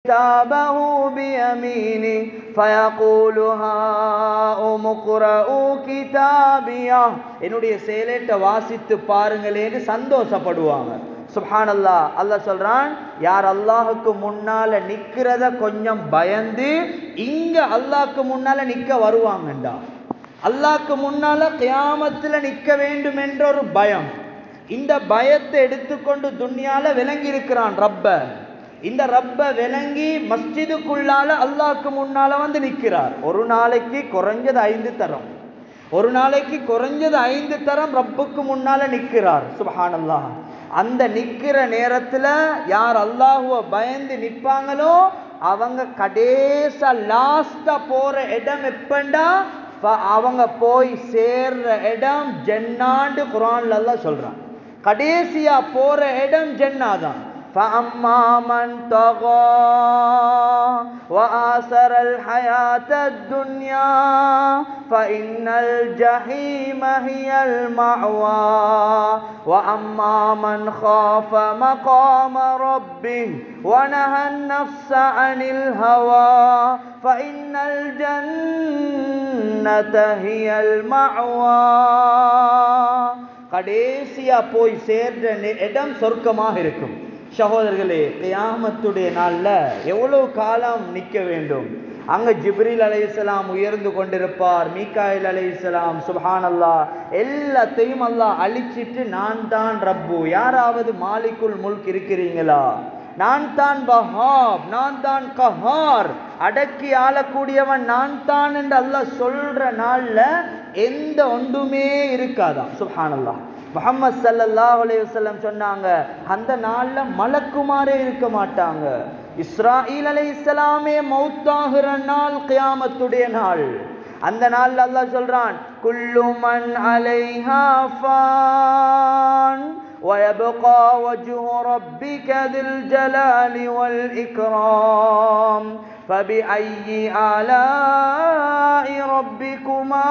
كتابه بيمينه فيقول هاؤم اقرءوا كتابيه என்னுடைய செயலேட்ட வாசித்து பாருங்களேன்னு சந்தோஷப்படுவாங்க சுப்ஹானல்லா அல்லாஹ் சொல்றான் யார் அல்லாஹுக்கு முன்னால நிக்கிறத கொஞ்சம் பயந்து இங்க அல்லாஹ்க்கு முன்னால நிக்க வருவாங்கண்டா அல்லாஹ்க்கு முன்னால கியாமத்துல நிக்க வேண்டும் என்ற ஒரு பயம் இந்த பயத்தை எடுத்துக்கொண்டு துன்யால விளங்கி இருக்கிறான் ரப்ப இந்த ரப்ப விளங்கி மஸ்ஜிதுக்குள்ளால அல்லாஹ்க்கு முன்னால வந்து நிற்கிறார் ஒரு நாளைக்கு குறைஞ்சது ஐந்து தரம் ஒரு நாளைக்கு குறைஞ்சது ஐந்து தரம் ரப்புக்கு முன்னால நிற்கிறார் சுபஹானல்லாஹ் அந்த நிக்கிற நேரத்துல யார் அல்லாஹுவ பயந்து நிற்பாங்களோ அவங்க கடைசா லாஸ்டா போற இடம் எப்பண்டா ஃப- அவங்க போய் சேர்ற இடம் ஜென்னாண்டு குரான்ல எல்லாம் சொல்றான் கடைசியா போற இடம் ஜென்னா தான் فأما من طغى وآثر الحياة الدنيا فإن الجحيم هي المأوى وأما من خاف مقام ربه ونهى النفس عن الهوى فإن الجنة هي المأوى கடைசியா போய் சேர்ற நெ- இடம் சொர்க்கமாக இருக்கும் சகோதரர்களே கியாமத்துடைய நாள்ல எவ்வளவு காலம் நிக்க வேண்டும் அங்க ஜிப்ரீல் அலைஹிஸ்ஸலாம் உயர்ந்து கொண்டிருப்பார் மீகாயில் அலைஹிஸ்ஸலாம் சுப்ஹானல்லாஹ் எல்லாத்தையும் அல்லாஹ் அழிச்சிட்டு நான் தான் ரப்பு யாராவது மாலிக்குல் முல்க் இருக்கிறீங்களா நான் தான் வஹாப் நான் தான் கஹார் அடக்கி ஆளக்கூடியவன் நான் தான் என்று அல்லாஹ் சொல்ற நாள்ல எந்த ஒன்றுமே இருக்காதாம் சுப்ஹானல்லாஹ் முஹம்மது ஸல்லல்லாஹு அலைஹி வஸல்லம் சொன்னாங்க அந்த நாள்ல மலக்குமாரே இருக்க மாட்டாங்க இஸ்ராயில் அலைஹிஸ்ஸலாமே மௌத்தாகிற நாள் கியாமத்துடைய நாள் அந்த நாள்ல அல்லாஹ் சொல்றான் குல்லு மன் அலைஹா ஃபான் ويبقى وجه ربك ذي الجلال والإكرام فبأي آلاء ربكما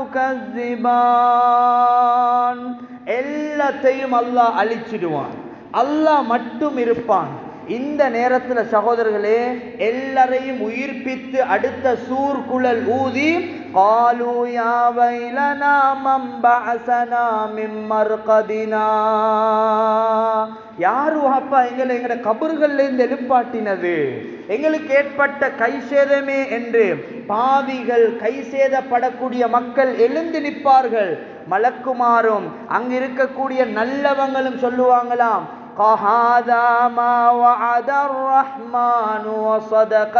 تكذبان எல்லாத்தையும் அல்லாஹ் அழிச்சிடுவான் அல்லாஹ் மட்டும் இருப்பான் இந்த நேரத்துல சகோதரர்களே எல்லாரையும் உயிர்ப்பித்து அடுத்த சூர்குழல் ஊதி قالوا يا ويلنا من بعثنا من مرقدنا யாரு அப்பா எங்களை எங்கட கபர்கள்ல இருந்து எழுப்பாட்டினது எங்களுக்கு ஏற்பட்ட கை சேதமே என்று பாவிகள் கை சேதப்படக்கூடிய மக்கள் எழுந்து நிற்பார்கள் மலக்குமாறும் அங்க இருக்கக்கூடிய நல்லவங்களும் சொல்லுவாங்களாம் هذا ما وعد الرحمن وصدق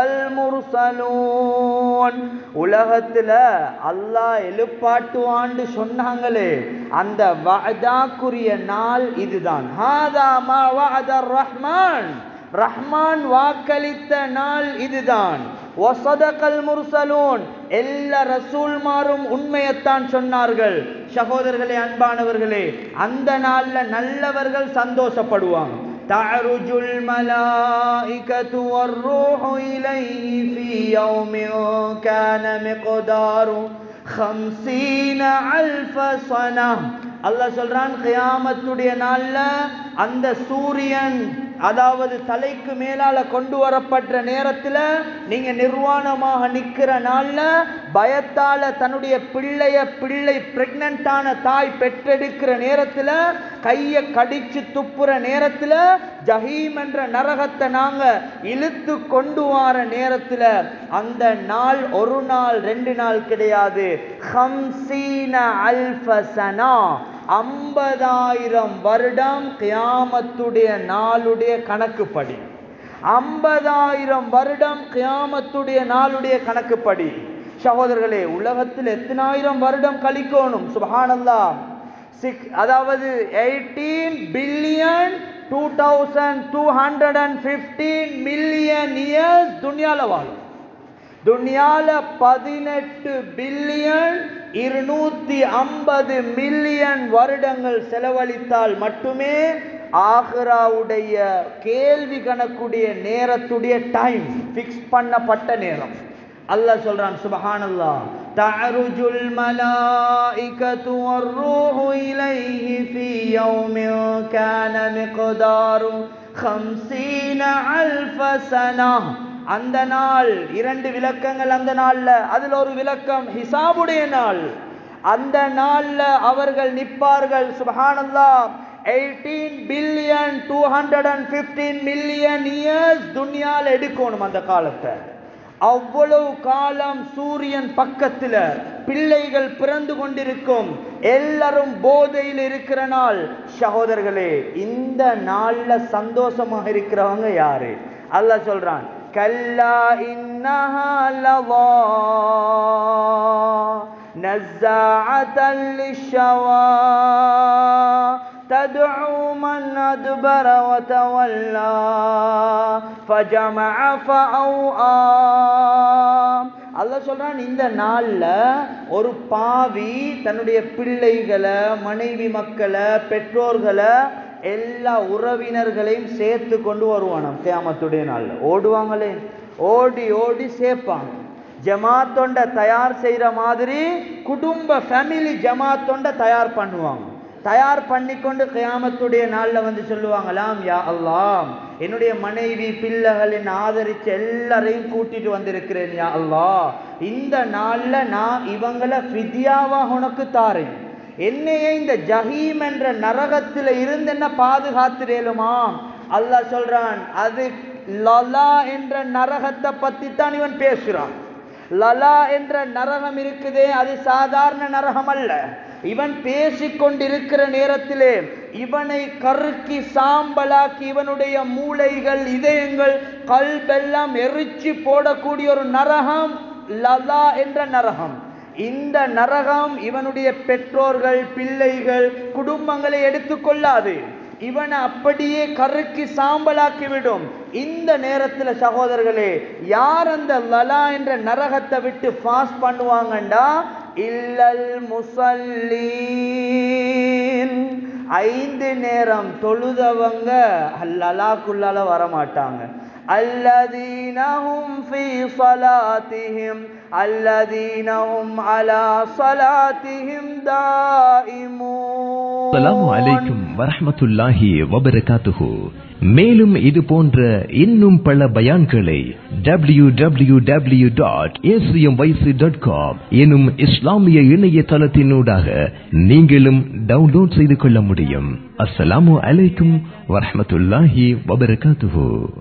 المرسلون உலகத்துல அல்லாஹ் எழுப்பாட்டுவான்னு சொன்னாங்களே அந்த வஅதாக்குரிய நாள் இதுதான் ஹாதா மா வஅத ரஹ்மான் ரஹ்மான் வாக்களித்த நாள் இதுதான் வசதகல் முர்சலூன் எல்லா ரசூல்மாரும் உண்மையைத்தான் சொன்னார்கள் சகோதரர்களே அன்பானவர்களே அந்த நாள்ல நல்லவர்கள் சந்தோஷப்படுவாங்க تعرج الملائكة والروح إليه في يوم كان مقداره خمسين ألف سنة அல்லாஹ் சொல்றான் கியாமத்துடைய நாள்ல அந்த சூரியன் அதாவது தலைக்கு மேலால கொண்டு வரப்பட்ட நேரத்துல நீங்க நிர்வாணமாக நிக்கிற நாள்ல பயத்தால தன்னுடைய பிள்ளைய பிள்ளை பிரெக்னண்டான தாய் பெற்றெடுக்கிற நேரத்துல கைய கடிச்சு துப்புற நேரத்துல ஜஹீம் என்ற நரகத்தை நாங்க இழுத்து கொண்டு வர நேரத்துல அந்த நாள் ஒரு நாள் ரெண்டு நாள் கிடையாது ஹம்சீன அல்ஃபசனா ஐம்பதாயிரம் வருடம் கியாமத்துடைய நாளுடைய கணக்குப்படி ஐம்பதாயிரம் வருடம் கியாமத்துடைய நாளுடைய கணக்குப்படி சகோதரர்களே உலகத்தில் எத்தனாயிரம் வருடம் கழிக்கணும் சுபஹானல்லா சிக்ஸ் அதாவது eighteen billion two thousand two hundred and fifteen million years துனியால வாழும் துனியால பதினெட்டு பில்லியன் இருநூத்தி ஐம்பது மில்லியன் வருடங்கள் செலவழித்தால் மட்டுமே ஆஹ்ராவுடைய கேள்வி கணக்குடைய நேரத்துடைய டைம் ஃபிக்ஸ் பண்ணப்பட்ட நேரம் அல்லாஹ் சொல்றான் சுபஹானல்லாஹ் தஅருஜுல் மலாயிகத்து வர்ரூஹு இலைஹி ஃபீ யௌமின் கான மிக்தாரு خمسين ألف سنة அந்த நாள் இரண்டு விளக்கங்கள் அந்த நாள்ல அதுல ஒரு விளக்கம் ஹிசாபுடைய நாள் அந்த நாள்ல அவர்கள் நிற்பார்கள் சுபஹானல்லாஹ் 18 billion two hundred and fifteen million years துன்யால் எடுக்கணும் அந்த காலத்தை அவ்வளவு காலம் சூரியன் பக்கத்துல பிள்ளைகள் பிறந்து கொண்டிருக்கும் எல்லாரும் போதையில் இருக்கிற நாள் சகோதரர்களே இந்த நாள்ல சந்தோஷமாக இருக்கிறவங்க யாரு அல்லாஹ் சொல்றான் கல்லா இன்னஹா லவா நஸ்ஸாஅத்தல் லிஷவா تدعو من أدبر وتولى فجمع فأوعى அல்லாஹ் சொல்றான் இந்த நாள்ல ஒரு பாவி தன்னுடைய பிள்ளைகளை மனைவி மக்களை பெற்றோர்களை எல்லா உறவினர்களையும் சேர்த்து கொண்டு வருவானாம் கியாமத்துடைய நாள்ல ஓடுவாங்களே ஓடி ஓடி சேர்ப்பாங்க ஜமாத்தொண்ட தயார் செய்யற மாதிரி குடும்ப ஃபேமிலி ஜமாத்தொண்ட தயார் பண்ணுவாங்க தயார் பண்ணிக்கொண்டு கியாமத்துடைய நாள்ல வந்து சொல்லுவாங்களாம் யா அல்லாம் என்னுடைய மனைவி பிள்ளைகள் என்னை ஆதரிச்சு எல்லாரையும் கூட்டிட்டு வந்திருக்கிறேன் யா அல்லாஹ் இந்த நாள்ல நான் இவங்களை ஃபிதியாவாக உனக்கு தாரேன் என்னையே இந்த ஜஹீம் என்ற நரகத்துல இருந்து என்ன பாதுகாத்துடேலுமா அல்லாஹ் சொல்றான் அது லலா என்ற நரகத்தை பத்தி தான் இவன் பேசுறான் லலா என்ற நரகம் இருக்குதே அது சாதாரண நரகம் அல்ல இவன் பேசிக்கொண்டிருக்கிற நேரத்திலே இவனை கருக்கி சாம்பலாக்கி இவனுடைய மூளைகள் இதயங்கள் கல்பெல்லாம் எரிச்சு போடக்கூடிய ஒரு நரகம் லலா என்ற நரகம் இந்த நரகம் இவனுடைய பெற்றோர்கள் பிள்ளைகள் குடும்பங்களை எடுத்துக்கொள்ளாது இவனை அப்படியே கருக்கி சாம்பலாக்கி விடும் இந்த நேரத்தில் சகோதரர்களே யார் அந்த லலா என்ற நரகத்தை விட்டு ஃபாஸ்ட் பண்ணுவாங்கண்டா இல்லல் முசல்லீன் ஐந்து நேரம் தொழுதவங்க லலாக்குள்ளால வரமாட்டாங்க الذين هم في صلاتهم الذين هم على صلاتهم دائمون அஸ்ஸலாமு அலைக்கும் வரஹ்மத்துல்லாஹி வபரகாத்துஹு மேலும் இது போன்ற இன்னும் பல பயான்களை W W W dot dot com எனும் இஸ்லாமிய இணையதளத்தினூடாக நீங்களும் டவுன்லோட் செய்து கொள்ள முடியும் அஸ்ஸலாமு அலைக்கும் வரஹ்மத்துல்லாஹி வபரகாத்துஹு